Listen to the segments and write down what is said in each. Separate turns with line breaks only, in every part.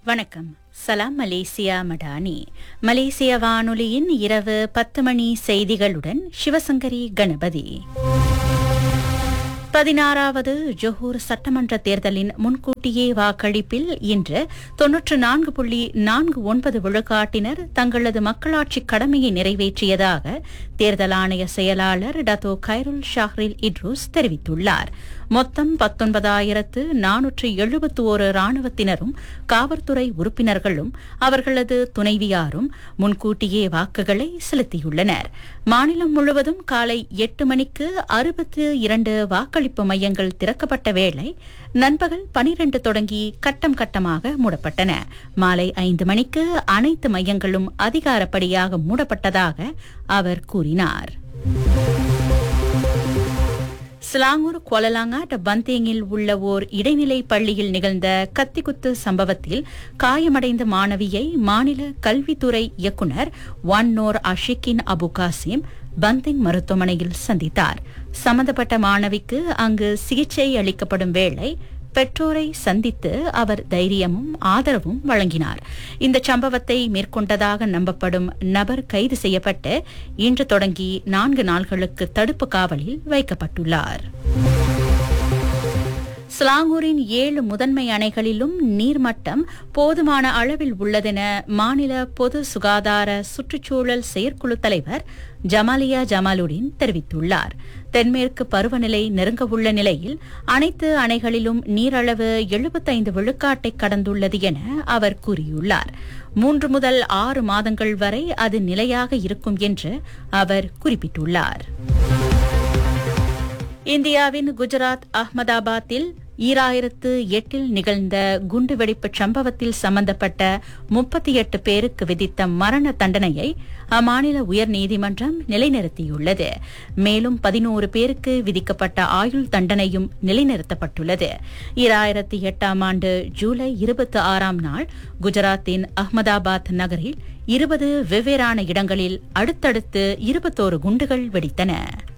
வணக்கம் சலாம் மலேசியா மடானி மலேசிய வானொலியின் இரவு பத்து மணி செய்திகளுடன் சிவசங்கரி கணபதி பதினாறாவது ஜொஹூர் சட்டமன்ற தேர்தலின் முன்கூட்டியே வாக்களிப்பில் இன்று தொன்னூற்று நான்கு புள்ளி நான்கு ஒன்பது விழுக்காட்டினர் தங்களது மக்களாட்சி கடமையை நிறைவேற்றியதாக தேர்தல் ஆணைய செயலாளர் டத்தோ கைருல் ஷாஹ்ரில் இட்ரூஸ் தெரிவித்துள்ளார் மொத்தம் பத்தொன்பதாயிரத்து நானூற்று எழுபத்து ஒரு ராணுவத்தினரும் காவல்துறை உறுப்பினர்களும் அவர்களது துணைவியாரும் முன்கூட்டியே வாக்குகளை செலுத்தியுள்ளனர் மாநிலம் முழுவதும் காலை எட்டு மணிக்கு அறுபத்து இரண்டு வாக்களிப்பு மையங்கள் திறக்கப்பட்ட வேளை நண்பகல் பனிரெண்டு தொடங்கி கட்டம் கட்டமாக மூடப்பட்டன மாலை ஐந்து மணிக்கு அனைத்து மையங்களும் அதிகாரப்படியாக மூடப்பட்டதாக அவர் கூறினார் சிலாங்கூர் கொலலாங்காட் பந்தேங்கில் உள்ள ஓர் இடைநிலை பள்ளியில் நிகழ்ந்த கத்திக்குத்து சம்பவத்தில் காயமடைந்த மாணவியை மாநில கல்வித்துறை இயக்குநர் ஒன்னோர் அஷிகின் அபு காசிம் பந்திங் மருத்துவமனையில் சந்தித்தார் சம்பந்தப்பட்ட மாணவிக்கு அங்கு சிகிச்சை அளிக்கப்படும் வேளை பெற்றோரை சந்தித்து அவர் தைரியமும் ஆதரவும் வழங்கினார் இந்த சம்பவத்தை மேற்கொண்டதாக நம்பப்படும் நபர் கைது செய்யப்பட்டு இன்று தொடங்கி நான்கு நாள்களுக்கு தடுப்பு காவலில் வைக்கப்பட்டுள்ளார் ஸ்லாங்கூரின் ஏழு முதன்மை அணைகளிலும் நீர்மட்டம் போதுமான அளவில் உள்ளதென மாநில பொது சுகாதார சுற்றுச்சூழல் செயற்குழு தலைவர் ஜமாலியா ஜமாலுடீன் தெரிவித்துள்ளார் தென்மேற்கு பருவநிலை நெருங்க உள்ள நிலையில் அனைத்து அணைகளிலும் நீரளவு எழுபத்தைந்து விழுக்காட்டை கடந்துள்ளது என அவர் கூறியுள்ளார் மூன்று முதல் ஆறு மாதங்கள் வரை அது நிலையாக இருக்கும் என்று அவர் குறிப்பிட்டுள்ளார் இந்தியாவின் குஜராத் அஹ்மதாபாத்தில் ஈராயிரத்து எட்டில் நிகழ்ந்த குண்டுவெடிப்பு சம்பவத்தில் சம்பந்தப்பட்ட முப்பத்தி எட்டு பேருக்கு விதித்த மரண தண்டனையை அம்மாநில உயர்நீதிமன்றம் நிலைநிறுத்தியுள்ளது மேலும் பதினோரு பேருக்கு விதிக்கப்பட்ட ஆயுள் தண்டனையும் நிலைநிறுத்தப்பட்டுள்ளது ஈராயிரத்தி எட்டாம் ஆண்டு ஜூலை இருபத்தி ஆறாம் நாள் குஜராத்தின் அஹ்மதாபாத் நகரில் இருபது வெவ்வேறான இடங்களில் அடுத்தடுத்து இருபத்தோரு குண்டுகள் வெடித்தன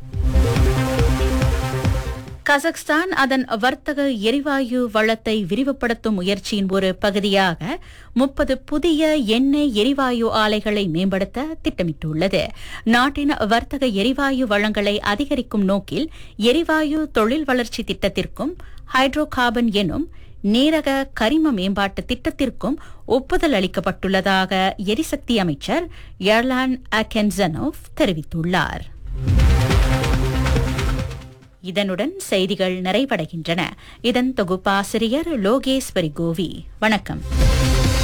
கசக்ஸ்தான் அதன் வர்த்தக எரிவாயு வளத்தை விரிவுபடுத்தும் முயற்சியின் ஒரு பகுதியாக முப்பது புதிய எண்ணெய் எரிவாயு ஆலைகளை மேம்படுத்த திட்டமிட்டுள்ளது நாட்டின் வர்த்தக எரிவாயு வளங்களை அதிகரிக்கும் நோக்கில் எரிவாயு தொழில் வளர்ச்சி திட்டத்திற்கும் ஹைட்ரோ கார்பன் எனும் நேரக கரிம மேம்பாட்டு திட்டத்திற்கும் ஒப்புதல் அளிக்கப்பட்டுள்ளதாக எரிசக்தி அமைச்சர் எர்லான் அகென்சனோவ் தெரிவித்துள்ளார் இதனுடன் செய்திகள் நிறைவடைகின்றன இதன் தொகுப்பாசிரியர் லோகேஸ்வரி கோவி வணக்கம்